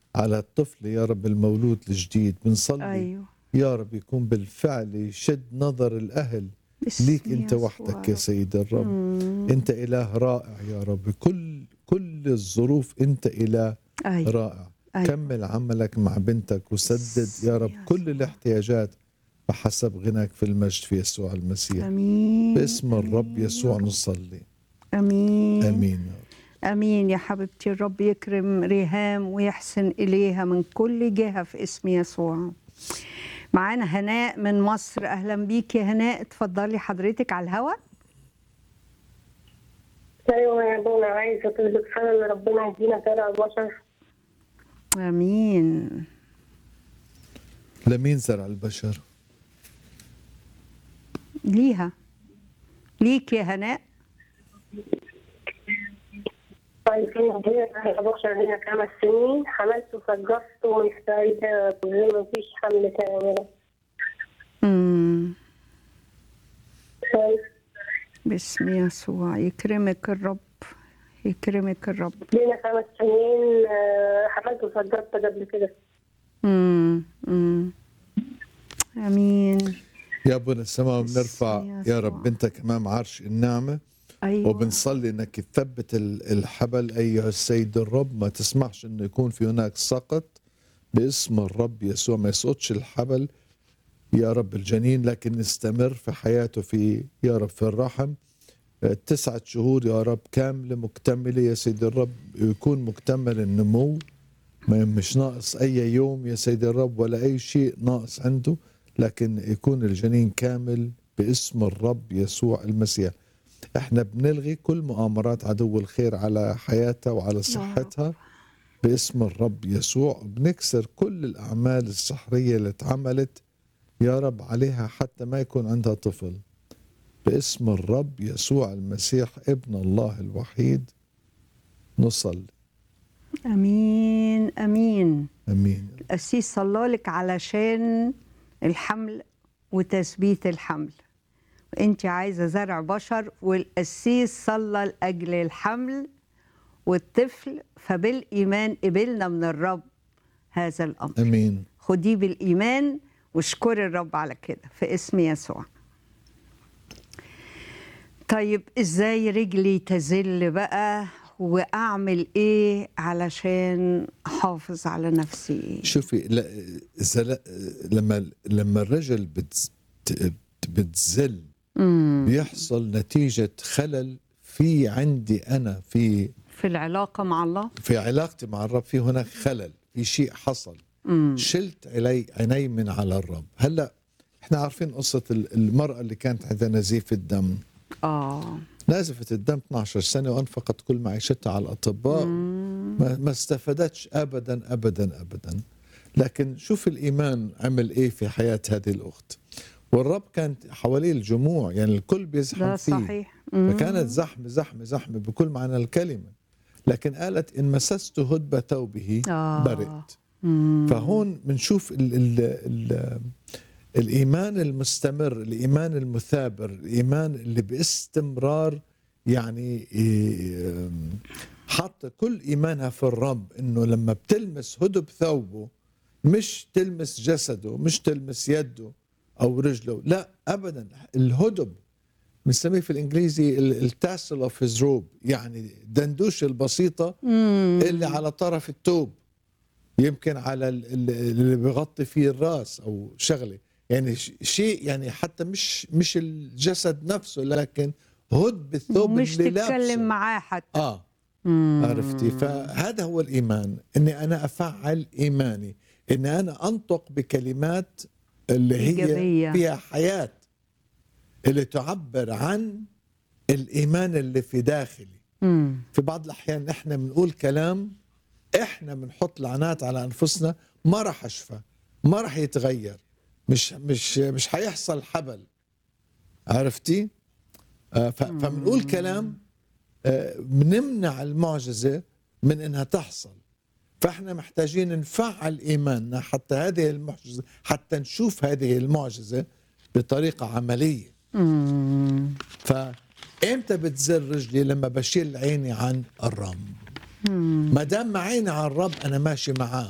على الطفل يا رب المولود الجديد بنصلي ايوه يا رب يكون بالفعل يشد نظر الأهل باسم ليك أنت يسوع وحدك يا رب. سيد الرب مم. أنت إله رائع يا رب كل كل الظروف أنت إله ايوه رائع أيوة. كمل عملك مع بنتك وسدد يا رب يسوع. كل الاحتياجات بحسب غناك في المجد في يسوع المسيح امين باسم الرب آمين يسوع يا رب. نصلي امين امين يا رب. امين يا حبيبتي الرب يكرم ريهام ويحسن اليها من كل جهه في اسم يسوع معانا هناء من مصر اهلا بيك يا هناء اتفضلي حضرتك على الهوا ايوه يا ابونا عايزه اطلب فعلا ان ربنا يدينا زرع بشر امين لمين زرع البشر ليها ليك يا هناء عايزين ندينا زرع بشر لنا خمس سنين حملت وسجلت ومش سعيدة زي ما فيش حمل تاني امم باسم يسوع يكرمك الرب يكرمك الرب لينا خمس سنين آه، حملت وسجلت قبل كده امم امم امين يا ابونا السماء باسم بنرفع يا يسوع. رب بنتك امام عرش النعمه ايوه وبنصلي انك تثبت ال- الحبل ايها السيد الرب ما تسمحش انه يكون في هناك سقط باسم الرب يسوع ما يسقطش الحبل يا رب الجنين لكن نستمر في حياته في يا رب في الرحم آه، تسعة شهور يا رب كاملة مكتملة يا سيد الرب يكون مكتمل النمو ما مش ناقص أي يوم يا سيد الرب ولا أي شيء ناقص عنده لكن يكون الجنين كامل باسم الرب يسوع المسيح احنا بنلغي كل مؤامرات عدو الخير على حياتها وعلى صحتها باسم الرب يسوع بنكسر كل الأعمال السحرية اللي اتعملت يا رب عليها حتى ما يكون عندها طفل باسم الرب يسوع المسيح ابن الله الوحيد نصلي امين امين امين القسيس صلى لك علشان الحمل وتثبيت الحمل وانت عايزه زرع بشر والقسيس صلى لاجل الحمل والطفل فبالايمان قبلنا من الرب هذا الامر امين خديه بالايمان واشكري الرب على كده في اسم يسوع طيب ازاي رجلي تزل بقى واعمل ايه علشان احافظ على نفسي شوفي لا إذا لا- لما لما الرجل بتز- بتزل امم بيحصل نتيجة خلل في عندي أنا في في العلاقه مع الله في علاقتي مع الرب في هناك خلل في شيء حصل امم شلت علي عيني من على الرب هلا احنا عارفين قصة ال- المرأة اللي كانت عندها نزيف الدم اه نازفة الدم 12 سنة وأنفقت كل معيشتها على الأطباء ما, ما استفادتش أبدا أبدا أبدا لكن شوف الإيمان عمل إيه في حياة هذه الأخت والرب كان حواليه الجموع يعني الكل بيزحم ده فيه صحيح مم. فكانت زحمة زحمة زحمة بكل معنى الكلمة لكن قالت إن مسست هدبة ثوبه آه. برئت مم. فهون بنشوف ال ال ال الإيمان المستمر الإيمان المثابر الإيمان اللي باستمرار يعني إيه، حط كل إيمانها في الرب إنه لما بتلمس هدب ثوبه مش تلمس جسده مش تلمس يده أو رجله لا أبدا الهدب بنسميه في الإنجليزي التاسل اوف هيز روب يعني دندوش البسيطة مم. اللي على طرف الثوب يمكن على ال- ال- اللي بيغطي فيه الراس او شغله يعني ش- شيء يعني حتى مش مش الجسد نفسه لكن هد بالثوب مش اللي تتكلم لابسه معاه حتى اه مم. عرفتي فهذا هو الايمان اني انا افعل ايماني اني انا انطق بكلمات اللي هي إيجابية. فيها حياه اللي تعبر عن الايمان اللي في داخلي مم. في بعض الاحيان احنا بنقول كلام احنا بنحط لعنات على انفسنا ما راح اشفى ما راح يتغير مش مش مش حيحصل حبل عرفتي آه، ف- فبنقول كلام آه، بنمنع المعجزه من انها تحصل فاحنا محتاجين نفعل ايماننا حتى هذه المعجزه حتى نشوف هذه المعجزه بطريقه عمليه مم. فامتى بتزر رجلي لما بشيل عيني عن الرب ما دام عيني على الرب انا ماشي معاه